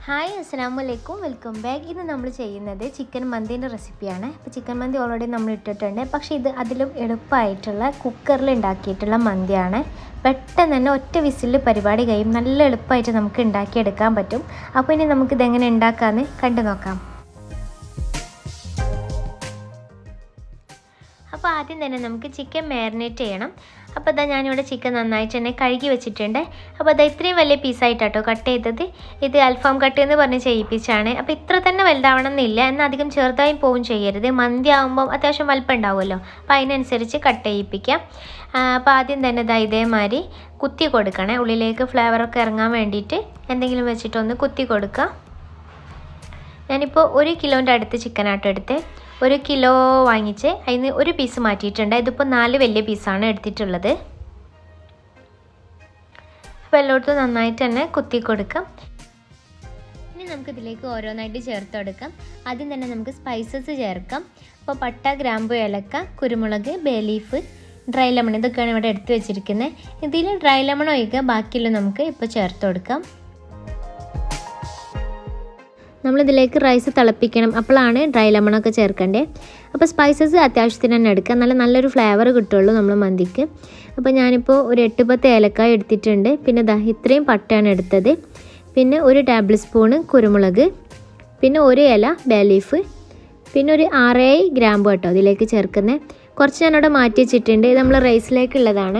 hi അസ്സാം വലൈക്കും welcome back ഇത് നമ്മൾ ചെയ്യുന്നത് ചിക്കൻ മന്തീൻ്റെ റെസിപ്പിയാണ് അപ്പോൾ ചിക്കൻ മന്തി ഓൾറെഡി നമ്മൾ ഇട്ടിട്ടുണ്ട് പക്ഷേ ഇത് അതിലും എളുപ്പമായിട്ടുള്ള കുക്കറിൽ ഉണ്ടാക്കിയിട്ടുള്ള മന്തിയാണ് പെട്ടെന്ന് തന്നെ ഒറ്റ വിസിലിൽ പരിപാടി കഴിയും നല്ല എളുപ്പമായിട്ട് നമുക്ക് ഉണ്ടാക്കിയെടുക്കാൻ പറ്റും അപ്പോൾ ഇനി നമുക്കിതെങ്ങനെ ഉണ്ടാക്കാമെന്ന് കണ്ടു നോക്കാം അപ്പോൾ ആദ്യം തന്നെ നമുക്ക് ചിക്കൻ മാരിനേറ്റ് ചെയ്യണം അപ്പോൾ അതാ ഞാനിവിടെ ചിക്കൻ നന്നായിട്ട് തന്നെ കഴുകി വെച്ചിട്ടുണ്ട് അപ്പോൾ അതാ ഇത്രയും വലിയ പീസായിട്ടാട്ടോ കട്ട് ചെയ്തത് ഇത് അൽഫാം കട്ട് എന്ന് പറഞ്ഞ് ചെയ്യിപ്പിച്ചാണ് അപ്പോൾ ഇത്ര തന്നെ വലുതാവണം എന്നില്ല എന്നാൽ അധികം ചെറുതായും പോവും ചെയ്യരുത് മന്തി ആകുമ്പോൾ അത്യാവശ്യം വലിപ്പം ഉണ്ടാവുമല്ലോ അപ്പോൾ അതിനനുസരിച്ച് കട്ട് ചെയ്യിപ്പിക്കാം അപ്പോൾ ആദ്യം തന്നെ ഇതാ ഇതേമാതിരി കുത്തി കൊടുക്കണേ ഉള്ളിലേക്ക് ഫ്ലേവറൊക്കെ ഇറങ്ങാൻ വേണ്ടിയിട്ട് എന്തെങ്കിലും വെച്ചിട്ടൊന്ന് കുത്തി കൊടുക്കുക ഞാനിപ്പോൾ ഒരു കിലോൻ്റെ അടുത്ത് ചിക്കനാട്ടോ എടുത്ത് ഒരു കിലോ വാങ്ങിച്ച് അതിന് ഒരു പീസ് മാറ്റിയിട്ടുണ്ട് ഇതിപ്പോൾ നാല് വലിയ പീസാണ് എടുത്തിട്ടുള്ളത് അപ്പോൾ എല്ലായിടത്തും നന്നായിട്ട് തന്നെ കുത്തി കൊടുക്കാം ഇനി നമുക്ക് ഇതിലേക്ക് ഓരോന്നായിട്ട് ചേർത്ത് കൊടുക്കാം ആദ്യം തന്നെ നമുക്ക് സ്പൈസസ് ചേർക്കാം അപ്പോൾ പട്ട ഗ്രാമ്പു ഏലക്ക കുരുമുളക് ബേ ലീഫ് ഡ്രൈ ലെമൺ ഇതൊക്കെയാണ് ഇവിടെ എടുത്ത് വെച്ചിരിക്കുന്നത് ഇതിൽ ഡ്രൈ ലെമൺ ഒഴിക്കുക ബാക്കിയുള്ള നമുക്ക് ഇപ്പോൾ ചേർത്ത് കൊടുക്കാം നമ്മളിതിലേക്ക് റൈസ് തിളപ്പിക്കണം അപ്പോഴാണ് ഡ്രൈ ലെമണൊക്കെ ചേർക്കേണ്ടത് അപ്പോൾ സ്പൈസസ് അത്യാവശ്യത്തിന് തന്നെ എടുക്കുക നല്ല നല്ലൊരു ഫ്ലേവർ കിട്ടുള്ളൂ നമ്മൾ മന്തിക്ക് അപ്പോൾ ഞാനിപ്പോൾ ഒരു എട്ട് പത്ത് ഏലക്കായ എടുത്തിട്ടുണ്ട് പിന്നെ ദാ ഇത്രയും പട്ടയാണ് എടുത്തത് പിന്നെ ഒരു ടേബിൾ സ്പൂണ് കുരുമുളക് പിന്നെ ഒരു ഇല ബേലീഫ് പിന്നെ ഒരു ആറേഴ് ഗ്രാമ്പ് കേട്ടോ ഇതിലേക്ക് ചേർക്കുന്നത് കുറച്ച് ഞാനിവിടെ മാറ്റി വെച്ചിട്ടുണ്ട് ഇത് നമ്മൾ റൈസിലേക്കുള്ളതാണ്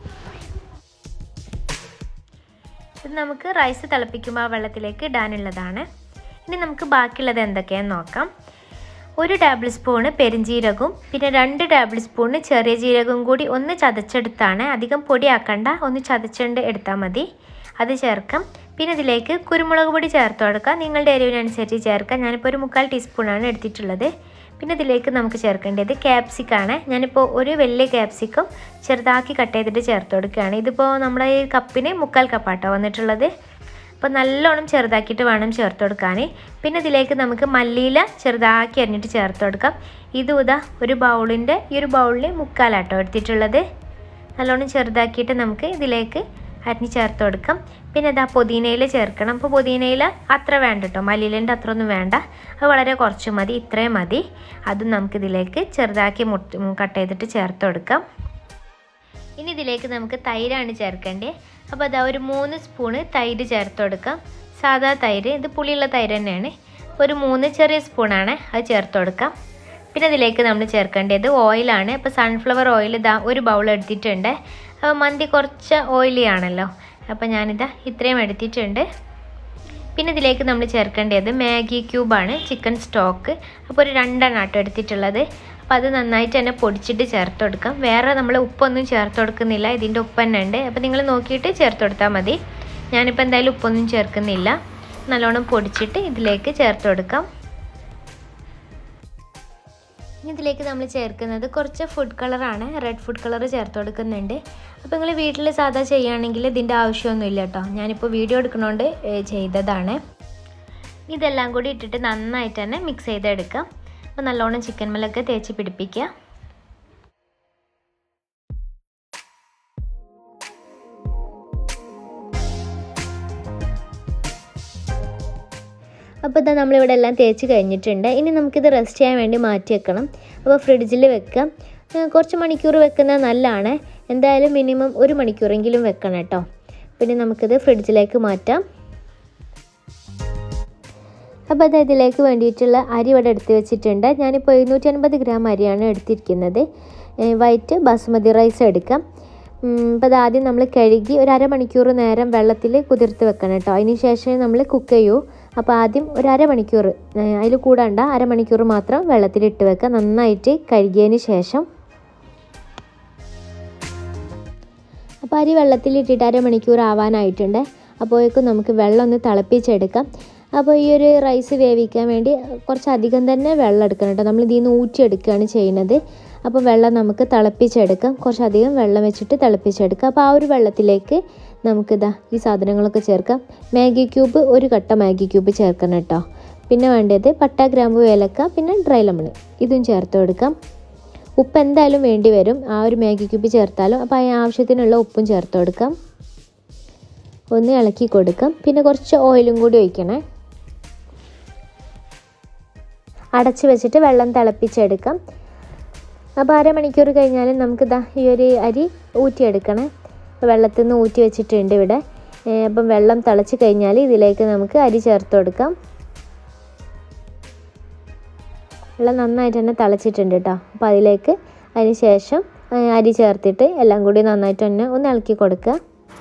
ഇത് നമുക്ക് റൈസ് തിളപ്പിക്കുമ്പോൾ ആ വെള്ളത്തിലേക്ക് ഇടാനുള്ളതാണ് ഇനി നമുക്ക് ബാക്കിയുള്ളത് എന്തൊക്കെയാണെന്ന് നോക്കാം ഒരു ടേബിൾ സ്പൂണ് പെരിഞ്ജീരകവും പിന്നെ രണ്ട് ടേബിൾ സ്പൂണ് ചെറിയ ജീരകവും കൂടി ഒന്ന് ചതച്ചെടുത്താണ് അധികം പൊടിയാക്കണ്ട ഒന്ന് ചതച്ചുകൊണ്ട് എടുത്താൽ മതി അത് ചേർക്കാം പിന്നെ ഇതിലേക്ക് കുരുമുളക് പൊടി ചേർത്ത് കൊടുക്കാം നിങ്ങളുടെ എരിവിനനുസരിച്ച് ചേർക്കാം ഞാനിപ്പോൾ ഒരു മുക്കാൽ ടീസ്പൂണാണ് എടുത്തിട്ടുള്ളത് പിന്നെ ഇതിലേക്ക് നമുക്ക് ചേർക്കേണ്ടത് ക്യാപ്സിക്കാണ് ഞാനിപ്പോൾ ഒരു വലിയ ക്യാപ്സിക്കം ചെറുതാക്കി കട്ട് ചെയ്തിട്ട് ചേർത്ത് കൊടുക്കുകയാണ് ഇതിപ്പോൾ നമ്മുടെ ഈ കപ്പിന് മുക്കാൽ കപ്പാട്ടോ വന്നിട്ടുള്ളത് അപ്പോൾ നല്ലോണം ചെറുതാക്കിയിട്ട് വേണം ചേർത്ത് കൊടുക്കാൻ പിന്നെ ഇതിലേക്ക് നമുക്ക് മല്ലിയില ചെറുതാക്കി അരിഞ്ഞിട്ട് ചേർത്ത് കൊടുക്കാം ഇതും ഇതാ ഒരു ബൗളിൻ്റെ ഈ ഒരു ബൗളിൽ മുക്കാലാട്ടോ എടുത്തിട്ടുള്ളത് നല്ലോണം ചെറുതാക്കിയിട്ട് നമുക്ക് ഇതിലേക്ക് അരിഞ്ഞ് ചേർത്ത് കൊടുക്കാം പിന്നെ ഇതാ പുതിനയില ചേർക്കണം അപ്പോൾ പുതിനയില അത്ര വേണ്ട കേട്ടോ മല്ലിയിലേൻ്റെ അത്ര ഒന്നും വേണ്ട അത് വളരെ കുറച്ച് മതി ഇത്രയും മതി അതും നമുക്കിതിലേക്ക് ചെറുതാക്കി മുട്ട് കട്ട് ചെയ്തിട്ട് ചേർത്ത് കൊടുക്കാം ഇനി ഇതിലേക്ക് നമുക്ക് തൈരാണ് ചേർക്കേണ്ടത് അപ്പോൾ അതാ ഒരു മൂന്ന് സ്പൂണ് തൈര് ചേർത്ത് കൊടുക്കാം സാധാ തൈര് ഇത് പുളിയുള്ള തൈര് തന്നെയാണ് അപ്പോൾ ഒരു മൂന്ന് ചെറിയ സ്പൂണാണ് അത് ചേർത്ത് കൊടുക്കാം പിന്നെ ഇതിലേക്ക് നമ്മൾ ചേർക്കേണ്ടത് ഓയിലാണ് ഇപ്പോൾ സൺഫ്ലവർ ഓയിൽ ഇതാ ഒരു ബൗൾ എടുത്തിട്ടുണ്ട് അപ്പോൾ മന്തി കുറച്ച് ഓയിലി ആണല്ലോ അപ്പോൾ ഞാനിതാ ഇത്രയും എടുത്തിട്ടുണ്ട് പിന്നെ ഇതിലേക്ക് നമ്മൾ ചേർക്കേണ്ടത് മാഗി ക്യൂബാണ് ചിക്കൻ സ്റ്റോക്ക് അപ്പോൾ ഒരു രണ്ടെണ്ണം ആട്ടോ എടുത്തിട്ടുള്ളത് അപ്പോൾ അത് നന്നായിട്ട് തന്നെ പൊടിച്ചിട്ട് ചേർത്ത് കൊടുക്കാം വേറെ നമ്മൾ ഉപ്പൊന്നും ചേർത്ത് കൊടുക്കുന്നില്ല ഇതിൻ്റെ ഉപ്പ് തന്നെ ഉണ്ട് അപ്പോൾ നിങ്ങൾ നോക്കിയിട്ട് ചേർത്ത് കൊടുത്താൽ മതി ഞാനിപ്പോൾ എന്തായാലും ഉപ്പൊന്നും ചേർക്കുന്നില്ല നല്ലോണം പൊടിച്ചിട്ട് ഇതിലേക്ക് ചേർത്ത് കൊടുക്കാം ഇനി ഇതിലേക്ക് നമ്മൾ ചേർക്കുന്നത് കുറച്ച് ഫുഡ് കളറാണ് റെഡ് ഫുഡ് കളർ ചേർത്ത് കൊടുക്കുന്നുണ്ട് അപ്പോൾ നിങ്ങൾ വീട്ടിൽ സാധാ ചെയ്യുകയാണെങ്കിൽ ഇതിൻ്റെ ആവശ്യമൊന്നുമില്ല കേട്ടോ ഞാനിപ്പോൾ വീഡിയോ എടുക്കണോണ്ട് ചെയ്തതാണ് ഇതെല്ലാം കൂടി ഇട്ടിട്ട് നന്നായിട്ട് തന്നെ മിക്സ് ചെയ്തെടുക്കാം അപ്പോൾ നല്ലോണം ചിക്കൻ മേലൊക്കെ തേച്ച് പിടിപ്പിക്കുക അപ്പോൾ ഇതാ നമ്മളിവിടെ എല്ലാം തേച്ച് കഴിഞ്ഞിട്ടുണ്ട് ഇനി നമുക്കിത് റെസ്റ്റ് ചെയ്യാൻ വേണ്ടി മാറ്റി വെക്കണം അപ്പോൾ ഫ്രിഡ്ജിൽ വെക്കാം കുറച്ച് മണിക്കൂർ വെക്കുന്നത് നല്ലതാണ് എന്തായാലും മിനിമം ഒരു മണിക്കൂറെങ്കിലും വെക്കണം കേട്ടോ പിന്നെ നമുക്കിത് ഫ്രിഡ്ജിലേക്ക് മാറ്റാം അപ്പോൾ അത് ഇതിലേക്ക് വേണ്ടിയിട്ടുള്ള അരി ഇവിടെ എടുത്ത് വെച്ചിട്ടുണ്ട് ഞാനിപ്പോൾ എഴുന്നൂറ്റി അൻപത് ഗ്രാം അരിയാണ് എടുത്തിരിക്കുന്നത് വൈറ്റ് ബാസുമതി റൈസ് എടുക്കാം അപ്പോൾ അത് ആദ്യം നമ്മൾ കഴുകി ഒരു അരമണിക്കൂർ നേരം വെള്ളത്തിൽ കുതിർത്ത് വെക്കണം കേട്ടോ അതിന് ശേഷം നമ്മൾ കുക്ക് ചെയ്യൂ അപ്പോൾ ആദ്യം ഒരു അരമണിക്കൂർ അതിൽ കൂടണ്ട അരമണിക്കൂർ മാത്രം വെള്ളത്തിലിട്ട് വെക്കുക നന്നായിട്ട് കഴുകിയതിന് ശേഷം അപ്പോൾ അരി വെള്ളത്തിലിട്ടിട്ട് അരമണിക്കൂർ ആവാനായിട്ടുണ്ട് അപ്പോഴേക്കും നമുക്ക് വെള്ളം ഒന്ന് തിളപ്പിച്ചെടുക്കാം അപ്പോൾ ഈ ഒരു റൈസ് വേവിക്കാൻ വേണ്ടി കുറച്ചധികം തന്നെ വെള്ളം എടുക്കണം കേട്ടോ നമ്മൾ ഇതിൽ നിന്ന് ഊറ്റിയെടുക്കുകയാണ് ചെയ്യുന്നത് അപ്പോൾ വെള്ളം നമുക്ക് തിളപ്പിച്ചെടുക്കാം കുറച്ചധികം വെള്ളം വെച്ചിട്ട് തിളപ്പിച്ചെടുക്കാം അപ്പോൾ ആ ഒരു വെള്ളത്തിലേക്ക് നമുക്കിതാ ഈ സാധനങ്ങളൊക്കെ ചേർക്കാം മാഗി ക്യൂബ് ഒരു കട്ട മാഗി ക്യൂബ് ചേർക്കണം കേട്ടോ പിന്നെ വേണ്ടത് പട്ട ഗ്രാമ്പു ഏലക്ക പിന്നെ ഡ്രൈ ലെമൺ ഇതും ചേർത്ത് കൊടുക്കാം ഉപ്പ് എന്തായാലും വേണ്ടി വരും ആ ഒരു മാഗി ക്യൂബ് ചേർത്താലും അപ്പോൾ അതിന് ആവശ്യത്തിനുള്ള ഉപ്പും ചേർത്ത് കൊടുക്കാം ഒന്ന് ഇളക്കി കൊടുക്കാം പിന്നെ കുറച്ച് ഓയിലും കൂടി ഒഴിക്കണേ അടച്ച് വെച്ചിട്ട് വെള്ളം തിളപ്പിച്ചെടുക്കാം അപ്പോൾ അരമണിക്കൂർ കഴിഞ്ഞാൽ നമുക്ക് ഇതാ ഈ ഒരു അരി ഊറ്റിയെടുക്കണം അപ്പോൾ വെള്ളത്തിൽ നിന്ന് ഊറ്റി വെച്ചിട്ടുണ്ട് ഇവിടെ ഏ, അപ്പം വെള്ളം തിളച്ച് കഴിഞ്ഞാൽ ഇതിലേക്ക് നമുക്ക് അരി ചേർത്ത് കൊടുക്കാം വെള്ളം നന്നായിട്ട് തന്നെ തിളച്ചിട്ടുണ്ട് കേട്ടോ അപ്പോൾ അതിലേക്ക് അതിന് ശേഷം ഏ, അരി ചേർത്തിട്ട് എല്ലാം കൂടി നന്നായിട്ട് തന്നെ ഒന്ന് ഇളക്കി കൊടുക്കുക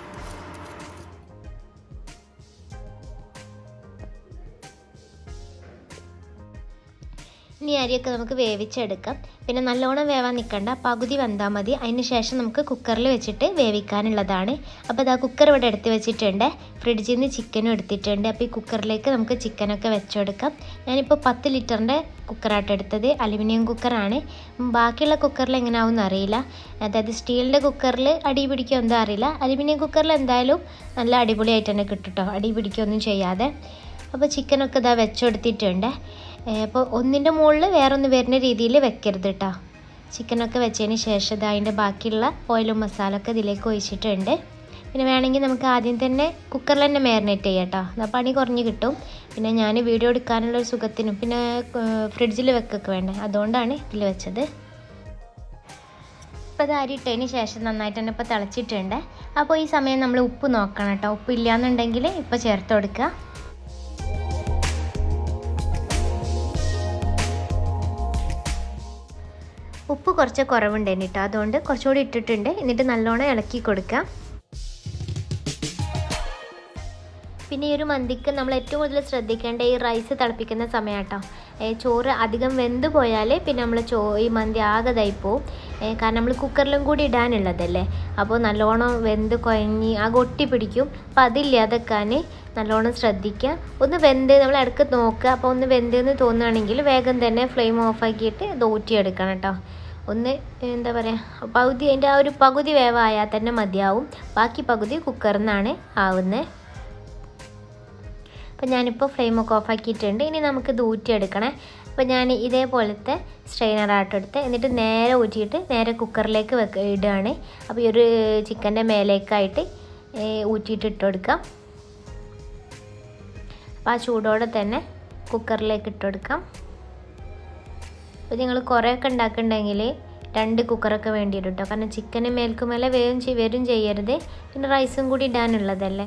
ഇനി അരിയൊക്കെ നമുക്ക് വേവിച്ചെടുക്കാം പിന്നെ നല്ലോണം വേവാൻ നിൽക്കണ്ട പകുതി വെന്താൽ മതി അതിന് ശേഷം നമുക്ക് കുക്കറിൽ വെച്ചിട്ട് വേവിക്കാനുള്ളതാണ് അപ്പോൾ ഇതാ കുക്കർ ഇവിടെ എടുത്ത് വെച്ചിട്ടുണ്ട് ഫ്രിഡ്ജിൽ നിന്ന് ചിക്കനും എടുത്തിട്ടുണ്ട് അപ്പോൾ ഈ കുക്കറിലേക്ക് നമുക്ക് ചിക്കനൊക്കെ വെച്ചെടുക്കാം ഞാനിപ്പോൾ പത്ത് ലിറ്ററിൻ്റെ കുക്കറായിട്ട് എടുത്തത് അലുമിനിയം കുക്കറാണ് ഉം, ബാക്കിയുള്ള കുക്കറിൽ എങ്ങനെയാവും അറിയില്ല അതായത് സ്റ്റീലിൻ്റെ കുക്കറിൽ അടി പിടിക്കുക എന്തോ അറിയില്ല അലുമിനിയം കുക്കറിൽ എന്തായാലും നല്ല അടിപൊളിയായിട്ട് തന്നെ കിട്ടും കേട്ടോ അടി പിടിക്കുകയൊന്നും ചെയ്യാതെ അപ്പോൾ ചിക്കനൊക്കെ ഇതാ വെച്ചെടുത്തിട്ടുണ്ട് അപ്പോൾ ഒന്നിൻ്റെ മുകളിൽ വേറൊന്ന് വരുന്ന രീതിയിൽ വെക്കരുത് കേട്ടോ ചിക്കനൊക്കെ വെച്ചതിന് ശേഷം ഇത് അതിൻ്റെ ബാക്കിയുള്ള ഓയിലും മസാല ഒക്കെ ഇതിലേക്ക് ഒഴിച്ചിട്ടുണ്ട് പിന്നെ വേണമെങ്കിൽ നമുക്ക് ആദ്യം തന്നെ കുക്കറിൽ തന്നെ മാരിനേറ്റ് ചെയ്യാം കേട്ടോ എന്നാൽ പണി കുറഞ്ഞ് കിട്ടും പിന്നെ ഞാൻ വീഡിയോ എടുക്കാനുള്ള ഒരു സുഖത്തിനും പിന്നെ ഫ്രിഡ്ജിൽ വെക്കൊക്കെ വേണ്ടേ അതുകൊണ്ടാണ് ഇതിൽ വെച്ചത് ഇപ്പോൾ ഇത് അരി ഇട്ടതിന് ശേഷം നന്നായിട്ട് തന്നെ ഇപ്പോൾ തിളച്ചിട്ടുണ്ട് അപ്പോൾ ഈ സമയം നമ്മൾ ഉപ്പ് നോക്കണം കേട്ടോ ഉപ്പ് ഇല്ലയെന്നുണ്ടെങ്കിൽ ഇപ്പോൾ ചേർത്ത് കൊടുക്കുക ഉപ്പ് കുറച്ച് കുറവുണ്ടായിരുന്നു കേട്ടോ അതുകൊണ്ട് കുറച്ചുകൂടി ഇട്ടിട്ടുണ്ട് എന്നിട്ട് നല്ലോണം ഇളക്കി കൊടുക്കാം പിന്നെ ഈ ഒരു മന്തിക്ക് നമ്മൾ ഏറ്റവും കൂടുതൽ ശ്രദ്ധിക്കേണ്ട ഈ റൈസ് തിളപ്പിക്കുന്ന സമയം കേട്ടോ ചോറ് അധികം വെന്ത് പോയാൽ പിന്നെ നമ്മൾ ചോ ഈ മന്തി ആകെ പോവും ഏ, കാരണം നമ്മൾ കുക്കറിലും കൂടി ഇടാനുള്ളതല്ലേ അപ്പോൾ നല്ലോണം വെന്ത് കുഴഞ്ഞ് ആകെ ഒട്ടി പിടിക്കും അപ്പോൾ അതില്ലാതെക്കാൻ നല്ലോണം ശ്രദ്ധിക്കുക ഒന്ന് വെന്ത് നമ്മൾ ഇടയ്ക്ക് നോക്കുക അപ്പോൾ ഒന്ന് വെന്തെന്ന് തോന്നുകയാണെങ്കിൽ വേഗം തന്നെ ഫ്ലെയിം ഓഫാക്കിയിട്ട് ഇത് ഊറ്റിയെടുക്കണം കേട്ടോ ഒന്ന് എന്താ പറയുക പകുതി അതിൻ്റെ ആ ഒരു പകുതി വേവായാൽ തന്നെ മതിയാവും ബാക്കി പകുതി കുക്കറിൽ നിന്നാണ് ആവുന്നത് അപ്പോൾ ഞാനിപ്പോൾ ഫ്ലെയിമൊക്കെ ഓഫാക്കിയിട്ടുണ്ട് ഇനി നമുക്ക് ഇത് ഊറ്റിയെടുക്കണേ അപ്പോൾ ഞാൻ ഇതേപോലത്തെ സ്ട്രെയിനറായിട്ട് എടുത്ത് എന്നിട്ട് നേരെ ഊറ്റിയിട്ട് നേരെ കുക്കറിലേക്ക് വെക്ക ഇടുകയാണ് അപ്പോൾ ഈ ഒരു ചിക്കൻ്റെ മേലേക്കായിട്ട് ഏ, ഊറ്റിയിട്ട് ഇട്ട് കൊടുക്കാം അപ്പോൾ ആ ചൂടോടെ തന്നെ കുക്കറിലേക്ക് ഇട്ട് കൊടുക്കാം അപ്പോൾ നിങ്ങൾ കുറേയൊക്കെ ഉണ്ടാക്കുന്നുണ്ടെങ്കിൽ രണ്ട് കുക്കറൊക്കെ വേണ്ടി വരും കേട്ടോ കാരണം ചിക്കന് മേൽക്കുമേലെ വേവും ചെയ് വരും ചെയ്യരുത് പിന്നെ റൈസും കൂടി ഇടാനുള്ളതല്ലേ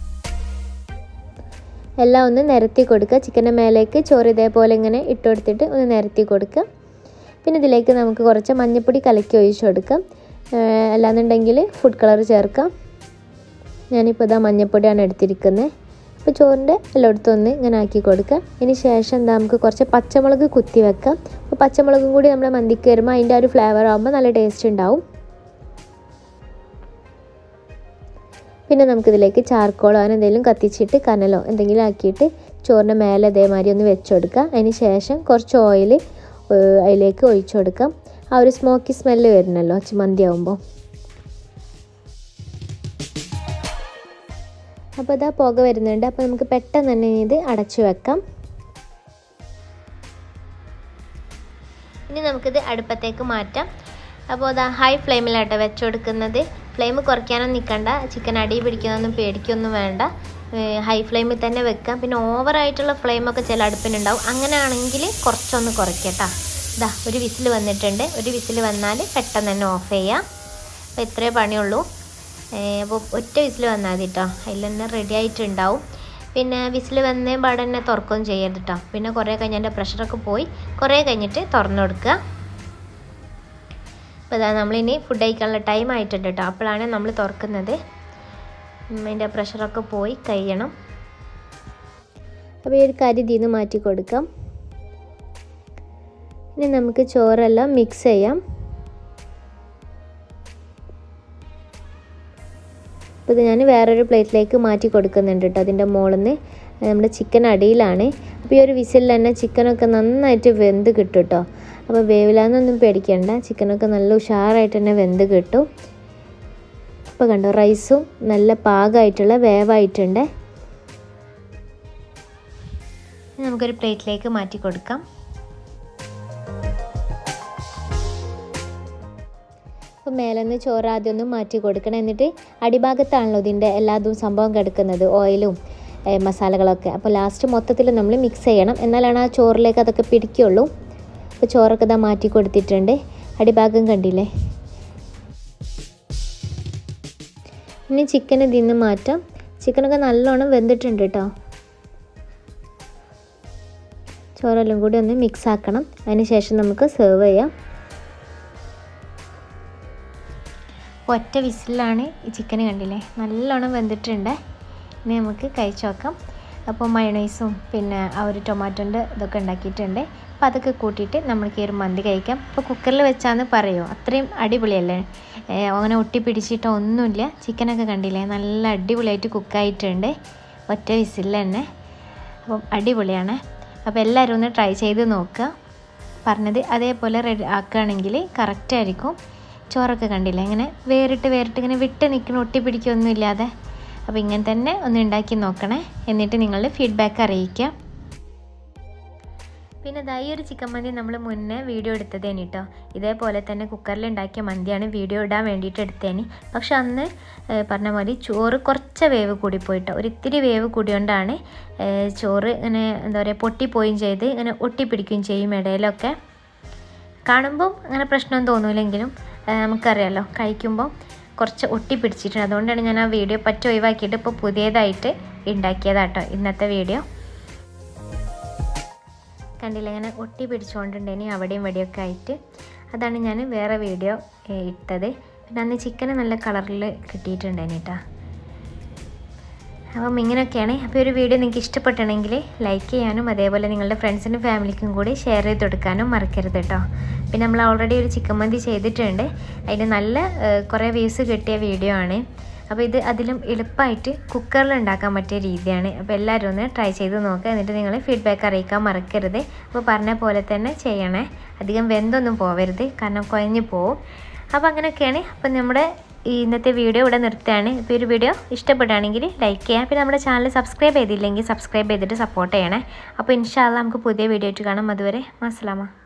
എല്ലാം ഒന്ന് നിരത്തി കൊടുക്കുക ചിക്കൻ്റെ മേലേക്ക് ചോറ് ഇതേപോലെ ഇങ്ങനെ ഇട്ട് കൊടുത്തിട്ട് ഒന്ന് നിരത്തി കൊടുക്കുക പിന്നെ ഇതിലേക്ക് നമുക്ക് കുറച്ച് മഞ്ഞൾപ്പൊടി കലക്കി ഒഴിച്ച് കൊടുക്കാം ഏഹ് അല്ലാന്നുണ്ടെങ്കിൽ ഫുഡ് കളർ ചേർക്കാം ഞാനിപ്പോൾ ഇതാ മഞ്ഞൾപ്പൊടിയാണ് എടുത്തിരിക്കുന്നത് അപ്പോൾ ചോറിൻ്റെ എല്ലായിടത്തും ഒന്ന് ഇങ്ങനെ ആക്കി കൊടുക്കുക അതിന് ശേഷം എന്താ നമുക്ക് കുറച്ച് പച്ചമുളക് കുത്തി വെക്കാം അപ്പോൾ പച്ചമുളകും കൂടി നമ്മൾ മന്തിക്ക് വരുമ്പോൾ അതിൻ്റെ ആ ഒരു ഫ്ലേവർ ആകുമ്പോൾ നല്ല ടേസ്റ്റ് ഉണ്ടാവും പിന്നെ നമുക്കിതിലേക്ക് ചാർക്കോളോ അങ്ങനെ എന്തെങ്കിലും കത്തിച്ചിട്ട് കനലോ എന്തെങ്കിലും ആക്കിയിട്ട് ചോറിൻ്റെ മേലെ ഇതേമാതിരി ഒന്ന് വെച്ച് കൊടുക്കുക അതിന് ശേഷം കുറച്ച് ഓയിൽ അതിലേക്ക് ഒഴിച്ചു കൊടുക്കാം ആ ഒരു സ്മോക്കി സ്മെല്ല് വരുന്നല്ലോ മന്തി ആകുമ്പോൾ അപ്പോൾ ഇതാ പുക വരുന്നുണ്ട് അപ്പോൾ നമുക്ക് പെട്ടെന്ന് തന്നെ ഇത് അടച്ചു വെക്കാം ഇനി നമുക്കിത് അടുപ്പത്തേക്ക് മാറ്റാം അപ്പോൾ അതാ ഹൈ ഫ്ലെയിമിലാട്ടോ വെച്ച് കൊടുക്കുന്നത് ഫ്ലെയിം കുറയ്ക്കാനൊന്നും നിൽക്കണ്ട ചിക്കൻ അടി പിടിക്കുന്നൊന്നും പേടിക്കൊന്നും വേണ്ട ഹൈ ഫ്ലെയിമിൽ തന്നെ വെക്കാം പിന്നെ ഓവറായിട്ടുള്ള ഫ്ലെയിമൊക്കെ ചില അടുപ്പിനുണ്ടാവും അങ്ങനെയാണെങ്കിൽ കുറച്ചൊന്ന് കുറയ്ക്കട്ടാ ഇതാ ഒരു വിസിൽ വന്നിട്ടുണ്ട് ഒരു വിസിൽ വന്നാൽ പെട്ടെന്ന് തന്നെ ഓഫ് ചെയ്യാം അപ്പോൾ ഇത്രേ പണിയുള്ളൂ അപ്പോൾ ഒറ്റ വിസിൽ വന്നാൽ മതി കേട്ടോ അതിൽ തന്നെ റെഡി ആയിട്ടുണ്ടാവും പിന്നെ വിസിൽ വന്നേ പാടെ തന്നെ തുറക്കുകയും ചെയ്യരുത് കേട്ടോ പിന്നെ കുറേ കഴിഞ്ഞ് അതിൻ്റെ പ്രഷറൊക്കെ പോയി കുറേ കഴിഞ്ഞിട്ട് തുറന്നു കൊടുക്കുക അപ്പോൾ ഇതാ നമ്മളിനി ഫുഡ് കഴിക്കാനുള്ള ടൈം ആയിട്ടുണ്ട് കേട്ടോ അപ്പോഴാണ് നമ്മൾ തുറക്കുന്നത് ഉം, അതിൻ്റെ പ്രഷറൊക്കെ പോയി കഴിയണം അപ്പോൾ ഈ ഒരു കരി ഇതിൽ നിന്ന് മാറ്റി കൊടുക്കാം ഇനി നമുക്ക് ചോറെല്ലാം മിക്സ് ചെയ്യാം അപ്പോൾ ഇത് ഞാൻ വേറൊരു പ്ലേറ്റിലേക്ക് മാറ്റി കൊടുക്കുന്നുണ്ട് കേട്ടോ അതിൻ്റെ മുകളിൽ നിന്ന് നമ്മുടെ ചിക്കൻ അടിയിലാണ് അപ്പോൾ ഈ ഒരു വിസിലിൽ തന്നെ ചിക്കനൊക്കെ നന്നായിട്ട് വെന്ത് കിട്ടും കേട്ടോ അപ്പോൾ വേവിലാന്നൊന്നും പേടിക്കണ്ട ചിക്കനൊക്കെ നല്ല ഉഷാറായിട്ട് തന്നെ വെന്ത് കിട്ടും ഇപ്പോൾ കണ്ടോ റൈസും നല്ല പാകമായിട്ടുള്ള വേവായിട്ടുണ്ട് ഇനി നമുക്കൊരു പ്ലേറ്റിലേക്ക് മാറ്റി കൊടുക്കാം അപ്പോൾ മേലെന്ന് ചോറ് ആദ്യം ഒന്ന് മാറ്റി കൊടുക്കണം എന്നിട്ട് അടിഭാഗത്താണല്ലോ ഇതിൻ്റെ എല്ലാതും സംഭവം കിടക്കുന്നത് ഓയിലും മസാലകളൊക്കെ അപ്പോൾ ലാസ്റ്റ് മൊത്തത്തിൽ നമ്മൾ മിക്സ് ചെയ്യണം എന്നാലാണ് ആ ചോറിലേക്ക് അതൊക്കെ പിടിക്കുള്ളൂ അപ്പോൾ ചോറൊക്കെ ഇതാ മാറ്റി കൊടുത്തിട്ടുണ്ട് അടിഭാഗം കണ്ടില്ലേ ഇനി ചിക്കൻ ഇതിൽ നിന്ന് മാറ്റാം ചിക്കനൊക്കെ നല്ലോണം വെന്തിട്ടുണ്ട് കേട്ടോ ചോറെല്ലാം കൂടി ഒന്ന് മിക്സ് ആക്കണം അതിന് ശേഷം നമുക്ക് സെർവ് ചെയ്യാം ഒറ്റ വിസിലാണ് ഈ ചിക്കൻ കണ്ടില്ലേ നല്ലോണം വെന്തിട്ടുണ്ട് ഇനി നമുക്ക് കഴിച്ചു നോക്കാം അപ്പോൾ മയണൈസും പിന്നെ ആ ഒരു ടൊമാറ്റോൻ്റെ ഇതൊക്കെ ഉണ്ടാക്കിയിട്ടുണ്ട് അപ്പോൾ അതൊക്കെ കൂട്ടിയിട്ട് നമ്മൾക്ക് ഈ ഒരു മന്തി കഴിക്കാം ഇപ്പോൾ കുക്കറിൽ വെച്ചാന്ന് പറയുമോ അത്രയും അടിപൊളിയല്ലേ അങ്ങനെ ഒട്ടിപ്പിടിച്ചിട്ടോ ഒന്നുമില്ല ചിക്കനൊക്കെ കണ്ടില്ലേ നല്ല അടിപൊളിയായിട്ട് കുക്കായിട്ടുണ്ട് ഒറ്റ വിസിൽ തന്നെ അപ്പം അടിപൊളിയാണ് അപ്പോൾ എല്ലാവരും ഒന്ന് ട്രൈ ചെയ്ത് നോക്കുക പറഞ്ഞത് അതേപോലെ റെഡി ആക്കുകയാണെങ്കിൽ കറക്റ്റ് ആയിരിക്കും ചോറൊക്കെ കണ്ടില്ലേ ഇങ്ങനെ വേറിട്ട് വേറിട്ട് ഇങ്ങനെ വിട്ട് നിൽക്കണ ഒട്ടിപ്പിടിക്കൊന്നും ഇല്ലാതെ അപ്പോൾ ഇങ്ങനെ തന്നെ ഒന്ന് ഉണ്ടാക്കി നോക്കണേ എന്നിട്ട് നിങ്ങൾ ഫീഡ്ബാക്ക് അറിയിക്കുക പിന്നെ ഇതാ ഈ ഒരു ചിക്കൻ മന്തി നമ്മൾ മുന്നേ വീഡിയോ എടുത്തതേനി കേട്ടോ ഇതേപോലെ തന്നെ കുക്കറിൽ ഉണ്ടാക്കിയ മന്തിയാണ് വീഡിയോ ഇടാൻ വേണ്ടിയിട്ട് എടുത്തേനി പക്ഷെ അന്ന് പറഞ്ഞ മാതിരി ചോറ് കുറച്ച് വേവ് കൂടിപ്പോയിട്ടോ ഒരു ഇത്തിരി വേവ് കൂടിയോണ്ടാണ് ചോറ് ഇങ്ങനെ എന്താ പറയുക പൊട്ടിപ്പോയും ചെയ്ത് ഇങ്ങനെ ഒട്ടിപ്പിടിക്കുകയും ചെയ്യും ഇടയിലൊക്കെ കാണുമ്പം അങ്ങനെ പ്രശ്നം തോന്നൂലെങ്കിലും നമുക്കറിയാമല്ലോ കഴിക്കുമ്പോൾ കുറച്ച് ഒട്ടിപ്പിടിച്ചിട്ടുണ്ട് അതുകൊണ്ടാണ് ഞാൻ ആ വീഡിയോ പറ്റ ഒഴിവാക്കിയിട്ട് ഇപ്പോൾ പുതിയതായിട്ട് ഉണ്ടാക്കിയതാട്ടോ ഇന്നത്തെ വീഡിയോ കണ്ടില്ല ഇങ്ങനെ ഒട്ടി പിടിച്ചുകൊണ്ടുണ്ടേനി അവിടെയും ഇവിടെയൊക്കെ ആയിട്ട് അതാണ് ഞാൻ വേറെ വീഡിയോ ഇട്ടത് പിന്നെ അന്ന് ചിക്കന് നല്ല കളറിൽ കിട്ടിയിട്ടുണ്ടേനി കേട്ടോ അപ്പം ഇങ്ങനെയൊക്കെയാണ് അപ്പോൾ ഒരു വീഡിയോ നിങ്ങൾക്ക് ഇഷ്ടപ്പെട്ടുണ്ടെങ്കിൽ ലൈക്ക് ചെയ്യാനും അതേപോലെ നിങ്ങളുടെ ഫ്രണ്ട്സിനും ഫാമിലിക്കും കൂടി ഷെയർ ചെയ്ത് കൊടുക്കാനും മറക്കരുത് കേട്ടോ പിന്നെ നമ്മൾ ഓൾറെഡി ഒരു ചിക്കൻ മന്തി ചെയ്തിട്ടുണ്ട് അതിന് നല്ല കുറേ വ്യൂസ് കിട്ടിയ വീഡിയോ ആണ് അപ്പോൾ ഇത് അതിലും എളുപ്പമായിട്ട് കുക്കറിൽ ഉണ്ടാക്കാൻ പറ്റിയ രീതിയാണ് അപ്പോൾ എല്ലാവരും ഒന്ന് ട്രൈ ചെയ്ത് നോക്കുക എന്നിട്ട് നിങ്ങൾ ഫീഡ്ബാക്ക് അറിയിക്കാൻ മറക്കരുത് അപ്പോൾ പറഞ്ഞ പോലെ തന്നെ ചെയ്യണേ അധികം വെന്തൊന്നും പോവരുത് കാരണം കുഴഞ്ഞു പോവും അപ്പോൾ അങ്ങനെയൊക്കെയാണ് അപ്പോൾ നമ്മുടെ ഈ ഇന്നത്തെ വീഡിയോ ഇവിടെ നിർത്തുകയാണ് ഇപ്പോൾ ഒരു വീഡിയോ ഇഷ്ടപ്പെടുകയാണെങ്കിൽ ലൈക്ക് ചെയ്യാം പിന്നെ നമ്മുടെ ചാനൽ സബ്സ്ക്രൈബ് ചെയ്തില്ലെങ്കിൽ സബ്സ്ക്രൈബ് ചെയ്തിട്ട് സപ്പോർട്ട് ചെയ്യണേ അപ്പോൾ ഇൻഷാല്ല നമുക്ക് പുതിയ വീഡിയോ ആയിട്ട് കാണാം അതുവരെ അസ്സലാമ